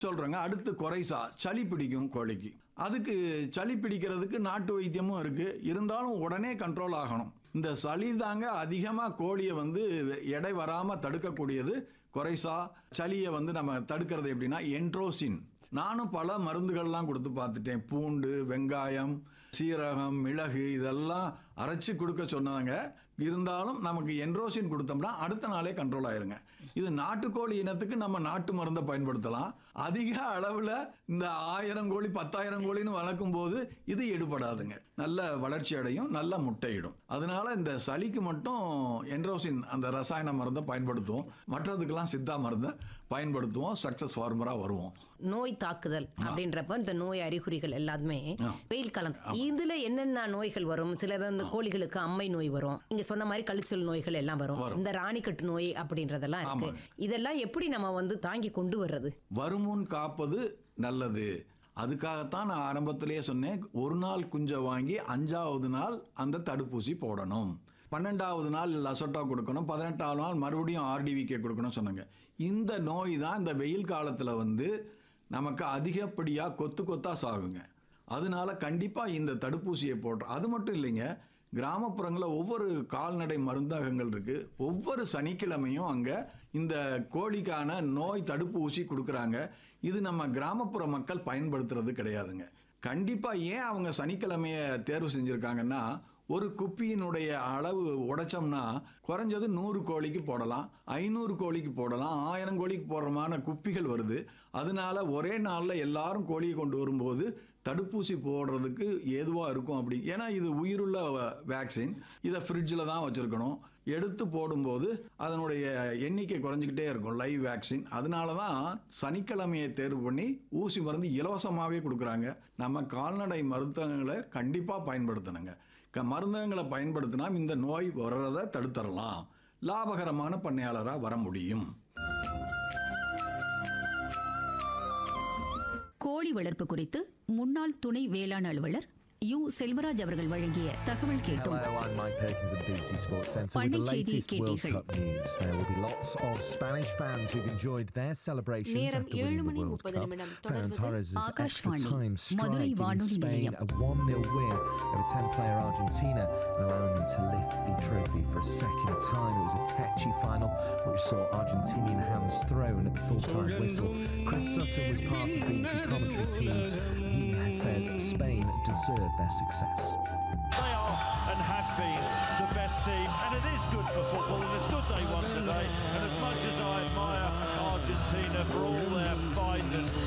சொல்றேங்க அடுத்து குறைசா சளி பிடிக்கும் கோழிக்கு அதுக்கு சளி பிடிக்கிறதுக்கு நாட்டு வைத்தியமும் இருக்கு இருந்தாலும் உடனே கண்ட்ரோல் ஆகணும் இந்த சளி தாங்க அதிகமாக கோழியை வந்து எடை வராமல் தடுக்கக்கூடியது குறைசா சளியை வந்து நம்ம தடுக்கிறது எப்படின்னா என்ட்ரோசின் நானும் பல மருந்துகள்லாம் கொடுத்து பார்த்துட்டேன் பூண்டு வெங்காயம் சீரகம் மிளகு இதெல்லாம் அரைச்சி கொடுக்க சொன்னாங்க இருந்தாலும் நமக்கு என்ட்ரோசின் கொடுத்தோம்னா அடுத்த நாளே கண்ட்ரோல் ஆயிருங்க இது நாட்டுக்கோழி இனத்துக்கு நம்ம நாட்டு மருந்தை பயன்படுத்தலாம் அதிக அளவில் இந்த ஆயிரம் கோழி பத்தாயிரம் கோழின்னு வளர்க்கும் போது இது எடுபடாதுங்க நல்ல வளர்ச்சி அடையும் நல்ல முட்டையிடும் அதனால இந்த சளிக்கு மட்டும் என்ட்ரோசின் அந்த ரசாயன மருந்தை பயன்படுத்துவோம் மற்றதுக்கெல்லாம் சித்தா மருந்தை பயன்படுத்துவோம் சக்சஸ் ஃபார்மராக வருவோம் நோய் தாக்குதல் அப்படின்றப்ப இந்த நோய் அறிகுறிகள் எல்லாமே ஆ. வெயில் காலம் இதுல என்னென்ன நோய்கள் வரும் சில இந்த கோழிகளுக்கு அம்மை நோய் வரும் நீங்க சொன்ன மாதிரி கழிச்சல் நோய்கள் எல்லாம் வரும் வரும். இந்த ராணிக்கட்டு நோய் அப்படின்றதெல்லாம் இருக்கு ஆமாங்க. இதெல்லாம் எப்படி நம்ம வந்து தாங்கி கொண்டு வர்றது வருமுன் காப்பது நல்லது அதுக்காகத்தான் நான் ஆரம்பத்திலேயே சொன்னேன் ஒரு நாள் குஞ்சை வாங்கி அஞ்சாவது நாள் அந்த தடுப்பூசி போடணும் பன்னெண்டாவது நாள் லசோட்டா கொடுக்கணும் பதினெட்டாவது நாள் மறுபடியும் ஆர்டிவிகே கொடுக்கணும் சொன்னாங்க இந்த நோய் தான் இந்த வெயில் காலத்தில் வந்து நமக்கு அதிகப்படியாக கொத்து கொத்தா சாகுங்க அதனால கண்டிப்பாக இந்த தடுப்பூசியை போடுறோம் அது மட்டும் இல்லைங்க கிராமப்புறங்களில் ஒவ்வொரு கால்நடை மருந்தகங்கள் இருக்கு ஒவ்வொரு சனிக்கிழமையும் அங்கே இந்த கோழிக்கான நோய் தடுப்பூசி கொடுக்குறாங்க இது நம்ம கிராமப்புற மக்கள் பயன்படுத்துறது கிடையாதுங்க கண்டிப்பாக ஏன் அவங்க சனிக்கிழமையை தேர்வு செஞ்சுருக்காங்கன்னா ஒரு குப்பியினுடைய அளவு உடைச்சோம்னா குறைஞ்சது நூறு கோழிக்கு போடலாம் ஐநூறு கோழிக்கு போடலாம் ஆயிரம் கோழிக்கு போடுறமான குப்பிகள் வருது அதனால ஒரே நாளில் எல்லாரும் கோழியை கொண்டு வரும்போது தடுப்பூசி போடுறதுக்கு ஏதுவாக இருக்கும் அப்படி ஏன்னா இது உயிருள்ள வேக்சின் இதை ஃப்ரிட்ஜில் தான் வச்சுருக்கணும் எடுத்து போடும்போது அதனுடைய எண்ணிக்கை குறைஞ்சிக்கிட்டே இருக்கும் லைவ் வேக்சின் அதனால தான் சனிக்கிழமையை தேர்வு பண்ணி ஊசி மருந்து இலவசமாகவே கொடுக்குறாங்க நம்ம கால்நடை மருத்துவங்களை கண்டிப்பாக பயன்படுத்தணுங்க க மருந்தகங்களை பயன்படுத்தினா இந்த நோய் வர்றதை தடுத்துடலாம் லாபகரமான பண்ணையாளராக வர முடியும் கோழி வளர்ப்பு குறித்து முன்னாள் துணை வேளாண் அலுவலர் யு செல்வராஜ் அவர்கள் வழங்கிய தகவல் கேட்டோம் Hello, I'm Mike Perkins of BBC Sports Centre with the பண்ணைச் செய்தி latest World கேட்டீர்கள். Cup news. There will be lots of Spanish fans who've enjoyed their celebrations நேரம் after ஏழு winning the மணி World முப்பது Cup. நிமிடம். Ferran தொடர்வது Torres' extra Akashvani, time Madurai strike giving வானொலி Spain நிலையம். a 1-0 win over 10-player Argentina and allowing them to lift the trophy for a second time. It was a tetchy final which saw Argentinian hands thrown at the full-time whistle. Chris Sutton was part of the BBC commentary team. He says Spain deserved their success. They are and have been the best team, and it is good for football, and it's good they won today. And as much as I admire Argentina for all their fight and